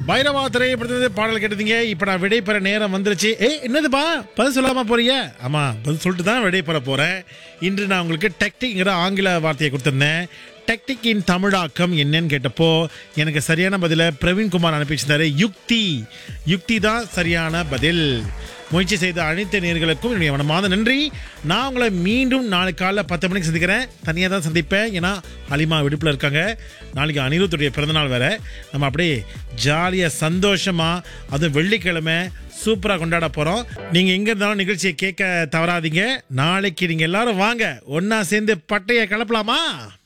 பைரவா திரையப்படுத்தது பாடல் கேட்டதீங்க இப்ப நான் விடை பெற நேரம் வந்துருச்சு ஏ என்னதுப்பா பதில் சொல்லாம போறீங்க ஆமா பதில் சொல்லிட்டு தான் விடை பெற போறேன் இன்று நான் உங்களுக்கு டெக்டிக்ங்கிற ஆங்கில வார்த்தையை கொடுத்திருந்தேன் டெக்டிக்கின் தமிழாக்கம் என்னன்னு கேட்டப்போ எனக்கு சரியான பதில பிரவீன்குமார் அனுப்பிச்சிருந்தாரு யுக்தி யுக்தி தான் சரியான பதில் முயற்சி செய்த அனைத்து நேர்களுக்கும் என்னுடைய மனமார்ந்த நன்றி நான் உங்களை மீண்டும் நாளைக்கு காலைல பத்து மணிக்கு சந்திக்கிறேன் தனியாக தான் சந்திப்பேன் ஏன்னா அலிமா விடுப்பில் இருக்காங்க நாளைக்கு அனிருத்துடைய பிறந்தநாள் வேற நம்ம அப்படியே ஜாலியாக சந்தோஷமாக அதுவும் வெள்ளிக்கிழமை சூப்பராக கொண்டாட போகிறோம் நீங்கள் எங்கே இருந்தாலும் நிகழ்ச்சியை கேட்க தவறாதீங்க நாளைக்கு நீங்கள் எல்லாரும் வாங்க ஒன்றா சேர்ந்து பட்டையை கிளப்பலாமா